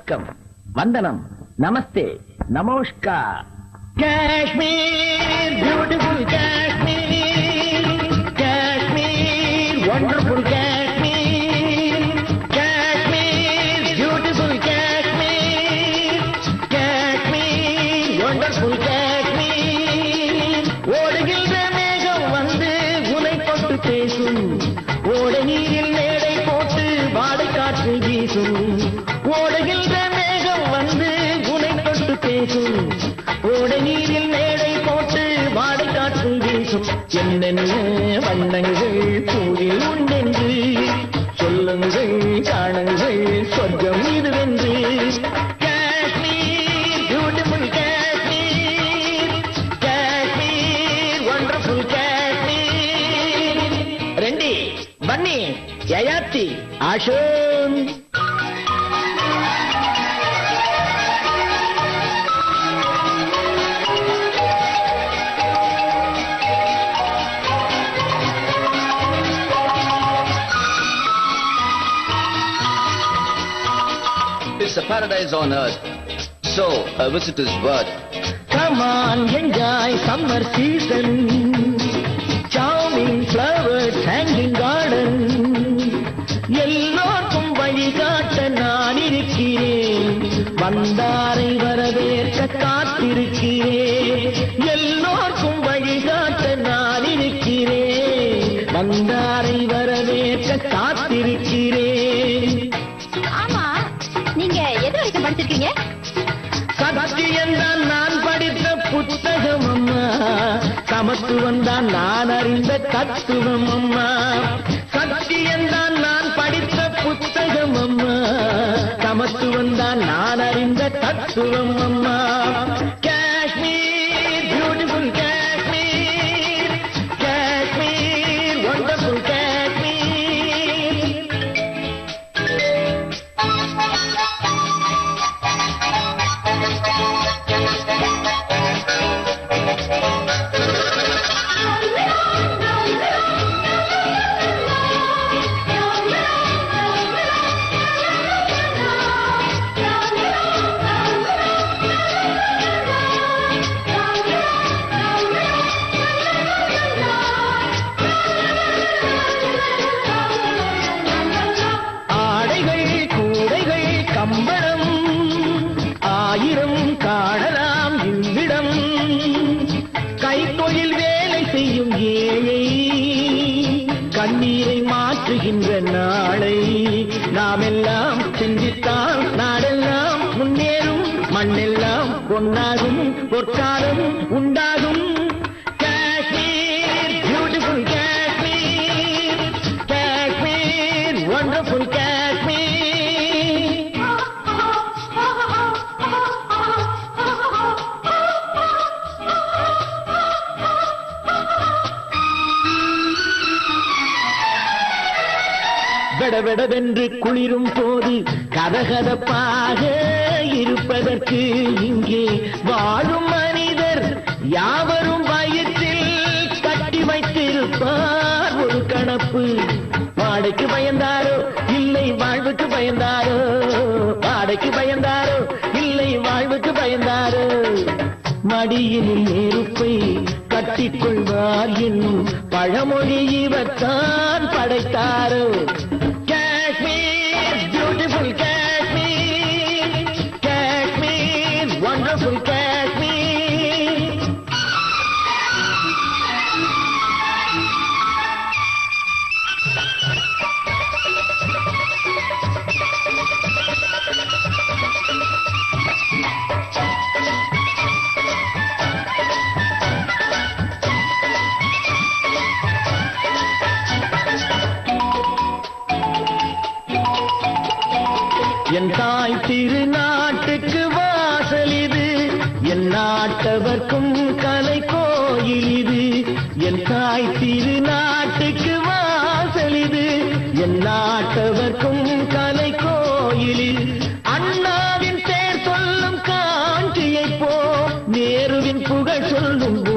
வணக்கம் வந்தனம் நமஸ்தே நமோஷ்கார் Kashmir beautiful Kashmir Kashmir wonderful Kashmir Kashmir beautiful Kashmir Kashmir wonderful Kashmir ஓடுகின்ற மேகம் வந்து உனை தொட்டு பேசும் ஓட நீரில் மேடை போட்டு வாடை காற்று வீசும் ஓடுகின்ற மேகம் வந்து உனை தொட்டு பேசும் ஓட நீரில் மேடை போட்டு வாடை காற்று வீசும் என்னென்ன வண்ணங்கள் பூவில் உண்டென்று சொல்லுங்கள் காணுங்கள் சொர்க்கம் இதுவென்று காஷ்மீர் பியூட்டிஃபுல் காஷ்மீர் காஷ்மீர் வண்டர்ஃபுல் காஷ்மீர் ரெண்டி பன்னி யயாத்தி ஆஷோன் It's a paradise on earth. So, a visitor's word. Come on, enjoy summer season. Charming flowers hanging garden. எல்லோருக்கும் வழிகாட்ட நான் இருக்கிறேன் வந்தாரை வரவேற்க காத்திருக்கிறேன் எல்லோருக்கும் வழிகாட்ட நான் இருக்கிறேன் வந்தாரை வரவேற்க காத்திருக்கிறேன் ஆமா நீங்க எது வரைக்கும் படிச்சிருக்கீங்க சத்தியம் தான் நான் படித்த புத்தகம் அம்மா சமத்துவம் தான் நான் அறிந்த தத்துவம் அம்மா சத்தியம் தான் நான் படித்த புத்தகம் அம்மா சமத்துவம் தான் நான் அறிந்த தத்துவம் அம்மா காஷ்மீர் பியூட்டிஃபுல் காஷ்மீர் காஷ்மீர் வண்டர்ஃபுல் காஷ்மீர் ஆடைகள் கூடைகள் கம்பளம் ஆயிரம் காணலாம் இவ்விடம் கைத்தொழில் வேலை செய்யும் ஏழை கண்ணீரை மாற்றுகின்ற நாளை நாம் எல்லாம் சிந்தித்தால் நாடெல்லாம் முன்னேறும் மண்ணெல்லாம் பொன்னாகும் பொற்காலம் உண்டாகும் காஷ்மீர் பியூட்டிஃபுல் காஷ்மீர் காஷ்மீர் வண்டர்ஃபுல் காஷ்மீர் வெடவெடவென்று குளிரும் போது கதகதப்பாக இருப்பதற்கு இங்கே வாழும் மனிதர் யாவரும் வயிற்றில் கட்டி வைத்திருப்பார் ஒரு கணப்பு வாடைக்கு பயந்தாரோ இல்லை வாழ்வுக்கு பயந்தாரோ வாடைக்கு பயந்தாரோ இல்லை வாழ்வுக்கு பயந்தாரோ மடியினில் நெருப்பை கட்டிக்கொள்வார் என்னும் பழமொழி இவர்தான் படைத்தாரோ காஷ்மீர் பியூட்டிஃபுல் காஷ்மீர் காஷ்மீர் வண்டர்ஃபுல் காஷ்மீர் என் தாய் திருநாட்டுக்கு வாசல் இது என் நாட்டவர்க்கும் கலை கோயில் இது என் தாய் திருநாட்டுக்கு வாசல் இது என் நாட்டவர்க்கும் கலை கோயில் இது அண்ணாவின் பேர் சொல்லும் காஞ்சியை போ நேருவின் புகழ் சொல்லும்